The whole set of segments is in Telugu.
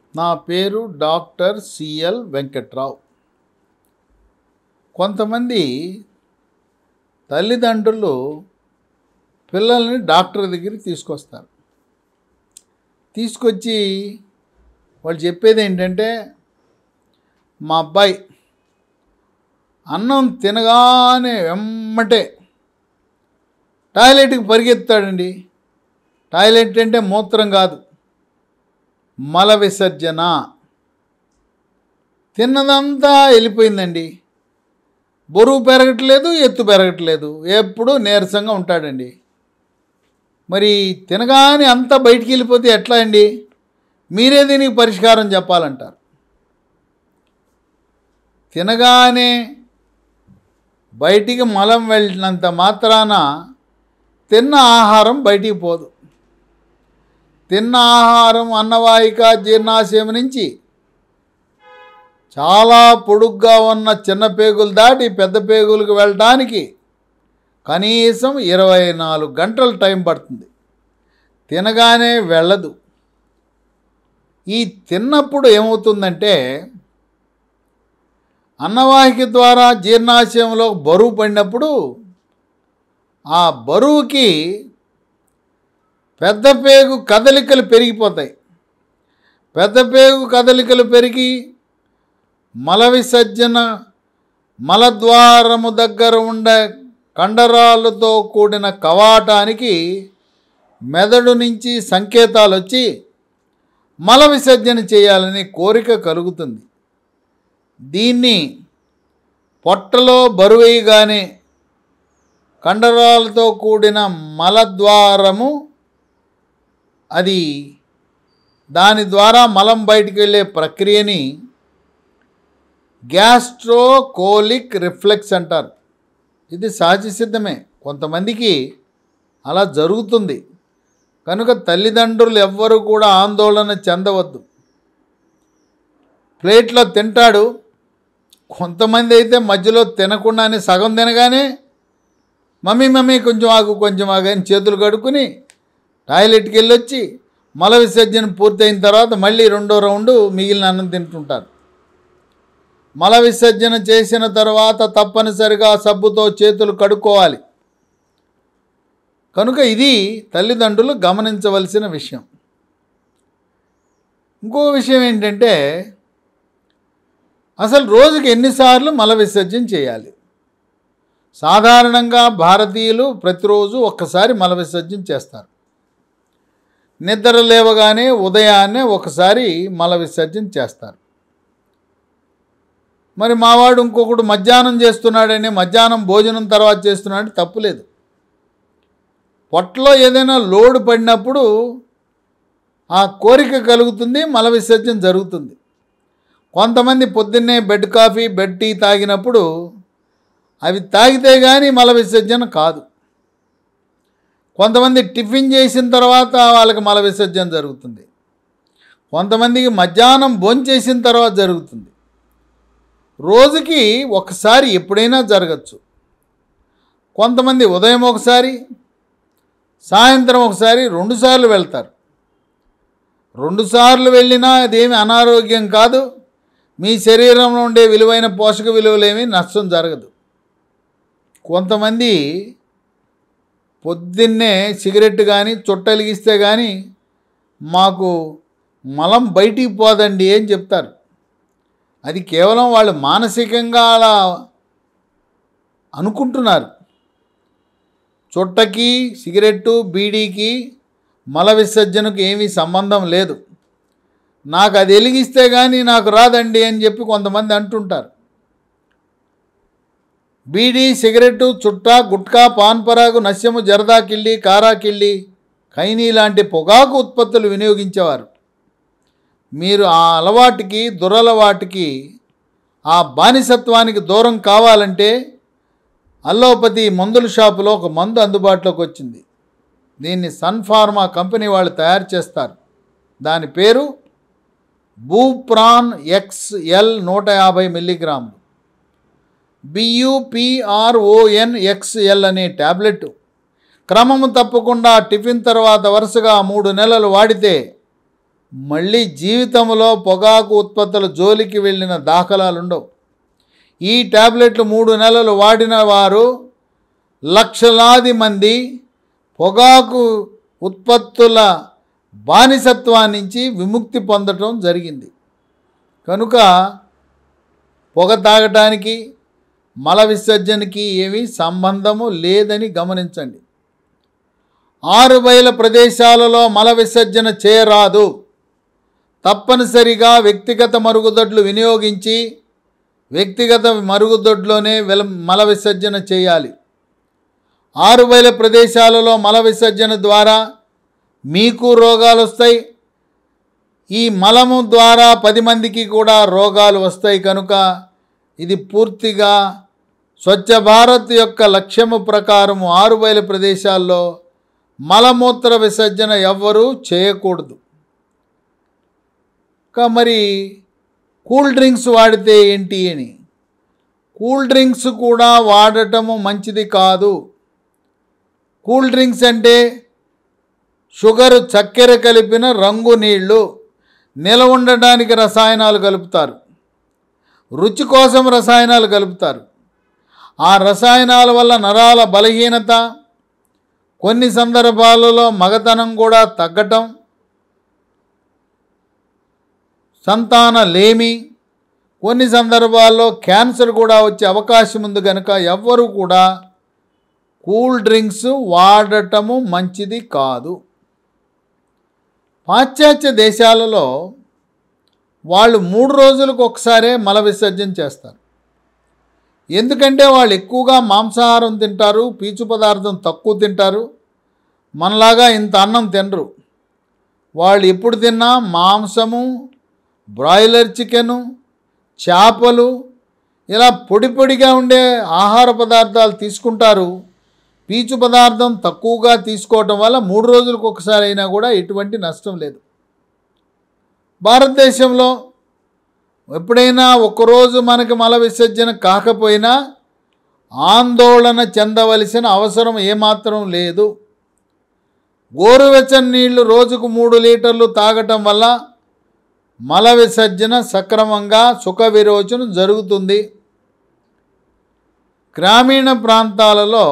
నా పేరు డాక్టర్ సిఎల్ వెంకట్రావు కొంతమంది తల్లిదండ్రులు పిల్లల్ని డాక్టర్ దగ్గరికి తీసుకొస్తారు తీసుకొచ్చి వాళ్ళు చెప్పేది ఏంటంటే మా అబ్బాయి అన్నం తినగానే వెమ్మటే టాయిలెట్కి పరిగెత్తాడండి టాయిలెట్ అంటే మూత్రం కాదు మల విసర్జన తిన్నదంతా వెళ్ళిపోయిందండి బరువు పెరగట్లేదు ఎత్తు పెరగట్లేదు ఎప్పుడూ నీరసంగా ఉంటాడండి మరి తినగానే అంతా బయటికి వెళ్ళిపోతే ఎట్లా అండి మీరే దీనికి పరిష్కారం చెప్పాలంటారు తినగానే బయటికి మలం వెళ్ళినంత మాత్రాన తిన్న ఆహారం బయటికి పోదు తిన్న ఆహారం అన్నవాహిక జీర్ణాశయం నుంచి చాలా పొడుగ్గా ఉన్న చిన్న పేగులు దాటి పెద్ద పేగులకు వెళ్ళడానికి కనీసం ఇరవై నాలుగు గంటలు టైం పడుతుంది తినగానే వెళ్ళదు ఈ తిన్నప్పుడు ఏమవుతుందంటే అన్నవాహిక ద్వారా జీర్ణాశయంలో బరువు పడినప్పుడు ఆ బరువుకి పెద్ద పేగు కదలికలు పెరిగిపోతాయి పెద్ద పేగు కదలికలు పెరిగి మల విసర్జన మలద్వారము దగ్గర ఉండే కండరాలతో కూడిన కవాటానికి మెదడు నుంచి సంకేతాలు వచ్చి మల విసర్జన చేయాలని కోరిక కలుగుతుంది దీన్ని పొట్టలో బరువేయగానే కండరాలతో కూడిన మలద్వారము అది దాని ద్వారా మలం బయటికి వెళ్ళే ప్రక్రియని గ్యాస్ట్రోకోలిక్ రిఫ్లెక్స్ అంటారు ఇది సహజ సిద్ధమే కొంతమందికి అలా జరుగుతుంది కనుక తల్లిదండ్రులు ఎవ్వరూ కూడా ఆందోళన చెందవద్దు ప్లేట్లో తింటాడు కొంతమంది అయితే మధ్యలో తినకుండానే సగం తినగానే మమ్మీ మమ్మీ కొంచెం ఆగు కొంచెం ఆగు అని చేతులు కడుక్కుని టాయిలెట్కి వెళ్ళొచ్చి మల విసర్జన పూర్తయిన తర్వాత మళ్ళీ రెండో రౌండు మిగిలిన అన్నం తింటుంటారు మల విసర్జన చేసిన తర్వాత తప్పనిసరిగా సబ్బుతో చేతులు కడుక్కోవాలి కనుక ఇది తల్లిదండ్రులు గమనించవలసిన విషయం ఇంకో విషయం ఏంటంటే అసలు రోజుకి ఎన్నిసార్లు మల విసర్జన చేయాలి సాధారణంగా భారతీయులు ప్రతిరోజు ఒక్కసారి మల విసర్జన చేస్తారు నిద్ర లేవగానే ఉదయాన్నే ఒకసారి మల విసర్జన చేస్తారు మరి మావాడు ఇంకొకడు మధ్యాహ్నం చేస్తున్నాడని మధ్యాహ్నం భోజనం తర్వాత చేస్తున్నాడు తప్పులేదు పొట్టలో ఏదైనా లోడ్ పడినప్పుడు ఆ కోరిక కలుగుతుంది మల విసర్జన జరుగుతుంది కొంతమంది పొద్దున్నే బెడ్ కాఫీ బెడ్ టీ తాగినప్పుడు అవి తాగితే కానీ మల విసర్జన కాదు కొంతమంది టిఫిన్ చేసిన తర్వాత వాళ్ళకి మల విసర్జన జరుగుతుంది కొంతమందికి మధ్యాహ్నం భోంచేసిన తర్వాత జరుగుతుంది రోజుకి ఒకసారి ఎప్పుడైనా జరగచ్చు కొంతమంది ఉదయం ఒకసారి సాయంత్రం ఒకసారి రెండుసార్లు వెళ్తారు రెండుసార్లు వెళ్ళినా అదేమి అనారోగ్యం కాదు మీ శరీరంలో ఉండే విలువైన పోషక విలువలేమి నష్టం జరగదు కొంతమంది పొద్దున్నే సిగరెట్ కానీ చుట్టలిగిస్తే కానీ మాకు మలం బయటికి పోదండి అని చెప్తారు అది కేవలం వాళ్ళు మానసికంగా అలా అనుకుంటున్నారు చుట్టకి సిగరెట్టు బీడీకి మల విసర్జనకు ఏమీ సంబంధం లేదు నాకు అది వెలిగిస్తే కానీ నాకు రాదండి అని చెప్పి కొంతమంది అంటుంటారు బీడీ సిగరెట్టు చుట్టా గుట్కా పాన్ పరాగు నస్యము జరదా కిళ్ళి కారా కిళ్ళి ఖైనీ లాంటి పొగాకు ఉత్పత్తులు వినియోగించేవారు మీరు ఆ అలవాటుకి దురలవాటుకి ఆ బానిసత్వానికి దూరం కావాలంటే అల్లోపతి మందుల షాపులో ఒక మందు అందుబాటులోకి వచ్చింది దీన్ని సన్ ఫార్మా కంపెనీ వాళ్ళు తయారు చేస్తారు దాని పేరు బూప్రాన్ ఎక్స్ఎల్ నూట యాభై మిల్లీగ్రాములు బియుపిఆర్ఓఎన్ ఎక్స్ఎల్ అనే ట్యాబ్లెట్ క్రమము తప్పకుండా టిఫిన్ తర్వాత వరుసగా మూడు నెలలు వాడితే మళ్ళీ జీవితంలో పొగాకు ఉత్పత్తుల జోలికి వెళ్ళిన దాఖలాలుండవు ఈ ట్యాబ్లెట్లు మూడు నెలలు వాడిన వారు లక్షలాది మంది పొగాకు ఉత్పత్తుల బానిసత్వాన్ని నుంచి విముక్తి పొందటం జరిగింది కనుక పొగ తాగటానికి మల విసర్జనకి ఏమీ సంబంధము లేదని గమనించండి ఆరు బయల ప్రదేశాలలో మల విసర్జన చేయరాదు తప్పనిసరిగా వ్యక్తిగత మరుగుదొడ్లు వినియోగించి వ్యక్తిగత మరుగుదొడ్లోనే వెల మల విసర్జన చేయాలి ఆరు బయల ప్రదేశాలలో మల విసర్జన ద్వారా మీకు రోగాలు వస్తాయి ఈ మలము ద్వారా పది మందికి కూడా రోగాలు వస్తాయి కనుక ఇది పూర్తిగా స్వచ్ఛ భారత్ యొక్క లక్ష్యము ప్రకారము ఆరు బయలు ప్రదేశాల్లో మలమూత్ర విసర్జన ఎవ్వరూ చేయకూడదు ఇంకా మరి కూల్ డ్రింక్స్ వాడితే ఏంటి అని కూల్ డ్రింక్స్ కూడా వాడటము మంచిది కాదు కూల్ డ్రింక్స్ అంటే షుగరు చక్కెర కలిపిన రంగు నీళ్లు నిల ఉండడానికి రసాయనాలు కలుపుతారు రుచి కోసం రసాయనాలు కలుపుతారు ఆ రసాయనాల వల్ల నరాల బలహీనత కొన్ని సందర్భాలలో మగతనం కూడా తగ్గటం సంతాన లేమి కొన్ని సందర్భాల్లో క్యాన్సర్ కూడా వచ్చే అవకాశం ఉంది కనుక ఎవ్వరూ కూడా కూల్ డ్రింక్స్ వాడటము మంచిది కాదు పాశ్చాత్య దేశాలలో వాళ్ళు మూడు రోజులకు ఒకసారే మల విసర్జన చేస్తారు ఎందుకంటే వాళ్ళు ఎక్కువగా మాంసాహారం తింటారు పీచు పదార్థం తక్కువ తింటారు మనలాగా ఇంత అన్నం తినరు వాళ్ళు ఎప్పుడు తిన్నా మాంసము బ్రాయిలర్ చికెను చేపలు ఇలా పొడి పొడిగా ఉండే ఆహార పదార్థాలు తీసుకుంటారు పీచు పదార్థం తక్కువగా తీసుకోవటం వల్ల మూడు రోజులకు ఒకసారి అయినా కూడా ఎటువంటి నష్టం లేదు భారతదేశంలో ఎప్పుడైనా ఒక్కరోజు మనకి మల విసర్జన కాకపోయినా ఆందోళన చెందవలసిన అవసరం ఏమాత్రం లేదు గోరువెచ్చని నీళ్లు రోజుకు మూడు లీటర్లు తాగటం వల్ల మల విసర్జన సక్రమంగా సుఖ విరోచన జరుగుతుంది గ్రామీణ ప్రాంతాలలో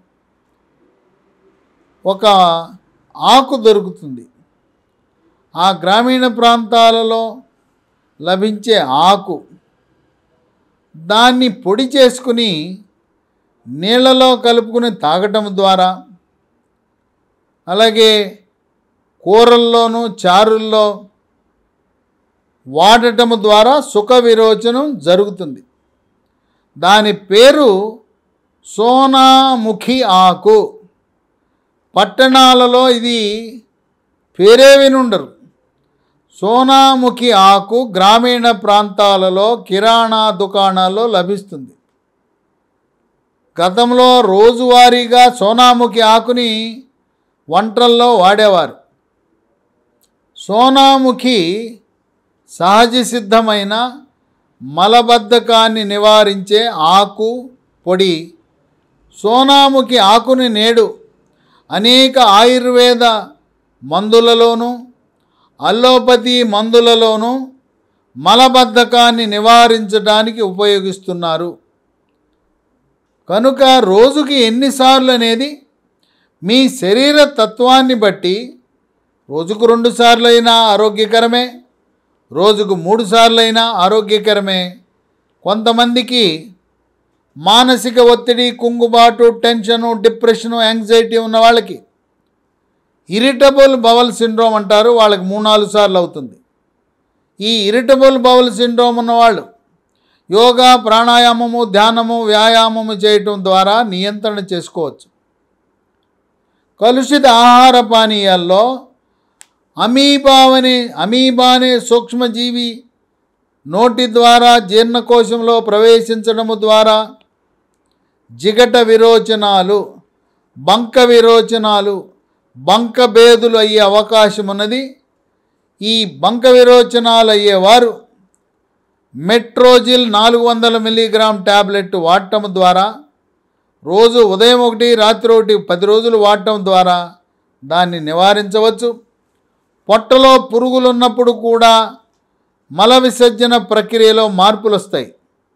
ఒక ఆకు దొరుకుతుంది ఆ గ్రామీణ ప్రాంతాలలో లభించే ఆకు దాన్ని పొడి చేసుకుని నీళ్ళలో కలుపుకుని తాగటం ద్వారా అలాగే కూరల్లోనూ చారుల్లో వాడటం ద్వారా సుఖ విరోచనం జరుగుతుంది దాని పేరు సోనాముఖి ఆకు పట్టణాలలో ఇది పేరే వినుండరు సోనాముఖి ఆకు గ్రామీణ ప్రాంతాలలో కిరాణా దుకాణాల్లో లభిస్తుంది గతంలో రోజువారీగా సోనాముఖి ఆకుని వంటల్లో వాడేవారు సోనాముఖి సహజ సిద్ధమైన మలబద్ధకాన్ని నివారించే ఆకు పొడి సోనాముఖి ఆకుని నేడు అనేక ఆయుర్వేద మందులలోనూ అల్లోపతి మందులలోనూ మలబద్ధకాన్ని నివారించడానికి ఉపయోగిస్తున్నారు కనుక రోజుకి ఎన్నిసార్లు అనేది మీ శరీర తత్వాన్ని బట్టి రోజుకు రెండు సార్లు అయినా ఆరోగ్యకరమే రోజుకు మూడు సార్లు అయినా ఆరోగ్యకరమే కొంతమందికి మానసిక ఒత్తిడి కుంగుబాటు టెన్షను డిప్రెషను యాంగ్జైటీ ఉన్న వాళ్ళకి ఇరిటబుల్ బవల్ సిండ్రోమ్ అంటారు వాళ్ళకి మూడు నాలుగు సార్లు అవుతుంది ఈ ఇరిటబుల్ బవల్ సిండ్రోమ్ ఉన్నవాళ్ళు యోగా ప్రాణాయామము ధ్యానము వ్యాయామము చేయటం ద్వారా నియంత్రణ చేసుకోవచ్చు కలుషిత ఆహార పానీయాల్లో అమీబావనే అమీబా అనే సూక్ష్మజీవి నోటి ద్వారా జీర్ణకోశంలో ప్రవేశించడము ద్వారా జిగట విరోచనాలు బంక విరోచనాలు బంక భేదులు అయ్యే అవకాశం ఉన్నది ఈ బంక విరోచనాలు అయ్యేవారు మెట్రోజిల్ నాలుగు వందల మిల్లీగ్రామ్ ట్యాబ్లెట్ వాడటం ద్వారా రోజు ఉదయం ఒకటి రాత్రి ఒకటి పది రోజులు వాడటం ద్వారా దాన్ని నివారించవచ్చు పొట్టలో పురుగులు ఉన్నప్పుడు కూడా మల విసర్జన ప్రక్రియలో మార్పులు వస్తాయి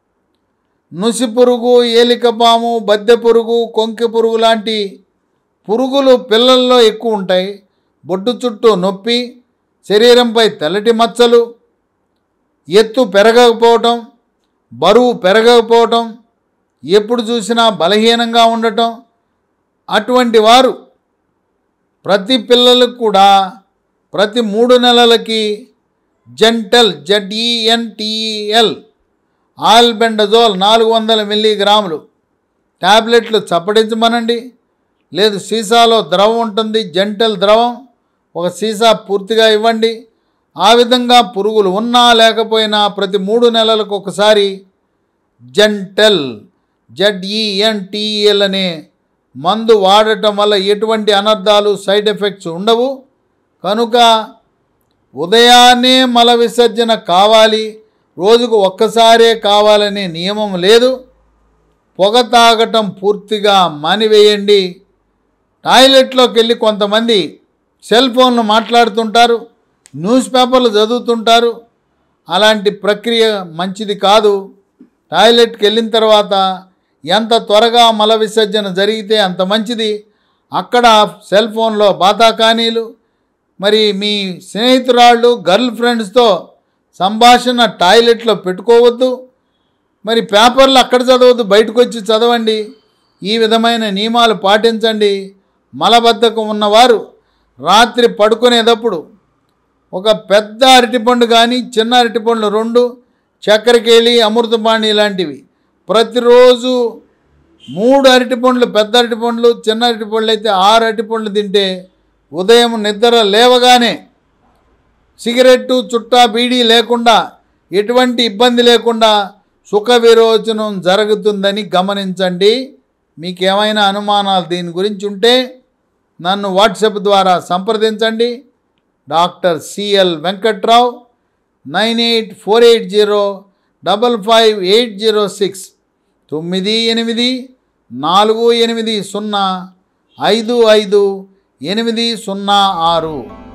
నుసి పురుగు ఏలికపాము బద్దె పురుగు కొంకె పురుగు లాంటి పురుగులు పిల్లల్లో ఎక్కువ ఉంటాయి బొడ్డు చుట్టూ నొప్పి శరీరంపై తెల్లటి మచ్చలు ఎత్తు పెరగకపోవటం బరువు పెరగకపోవటం ఎప్పుడు చూసినా బలహీనంగా ఉండటం అటువంటి వారు ప్రతి పిల్లలకు కూడా ప్రతి మూడు నెలలకి జెంటల్ జెడ్ఈఎన్టీఎల్ ఆల్బెండజోల్ నాలుగు వందల మిల్లీగ్రాములు ట్యాబ్లెట్లు చప్పడించమనండి లేదు సీసాలో ద్రవం ఉంటుంది జెంటల్ ద్రవం ఒక సీసా పూర్తిగా ఇవ్వండి ఆ విధంగా పురుగులు ఉన్నా లేకపోయినా ప్రతి మూడు నెలలకు ఒకసారి జెంటెల్ జెడ్ఈఎన్టీఎల్ అనే మందు వాడటం వల్ల ఎటువంటి అనర్థాలు సైడ్ ఎఫెక్ట్స్ ఉండవు కనుక ఉదయాన్నే మల విసర్జన కావాలి రోజుకు ఒక్కసారే కావాలనే నియమం లేదు పొగ తాగటం పూర్తిగా మానివేయండి టాయిలెట్లోకి వెళ్ళి కొంతమంది సెల్ ఫోన్లు మాట్లాడుతుంటారు న్యూస్ పేపర్లు చదువుతుంటారు అలాంటి ప్రక్రియ మంచిది కాదు టాయిలెట్కి వెళ్ళిన తర్వాత ఎంత త్వరగా మల విసర్జన జరిగితే అంత మంచిది అక్కడ సెల్ ఫోన్లో బాతాకానీలు మరి మీ స్నేహితురాళ్ళు గర్ల్ ఫ్రెండ్స్తో సంభాషణ టాయిలెట్లో పెట్టుకోవద్దు మరి పేపర్లు అక్కడ చదవద్దు బయటకు వచ్చి చదవండి ఈ విధమైన నియమాలు పాటించండి మలబద్ధకం ఉన్నవారు రాత్రి పడుకునేటప్పుడు ఒక పెద్ద అరటిపండు కానీ చిన్న అరటిపండ్లు రెండు చక్కెరకేళి అమృతపాణి లాంటివి ప్రతిరోజు మూడు అరటిపండ్లు పెద్ద అరటిపండ్లు చిన్న అరటిపండ్లు అయితే ఆరు అరటిపండ్లు తింటే ఉదయం నిద్ర లేవగానే సిగరెట్టు చుట్టా బీడీ లేకుండా ఎటువంటి ఇబ్బంది లేకుండా సుఖ విరోచనం జరుగుతుందని గమనించండి మీకు ఏమైనా అనుమానాలు దీని గురించి ఉంటే నన్ను వాట్సాప్ ద్వారా సంప్రదించండి doctor C L Venkatrao nine eight four eight zero double five eight zero six తొమ్మిది ఎనిమిది నాలుగు ఎనిమిది సున్నా ఐదు ఐదు ఎనిమిది సున్నా ఆరు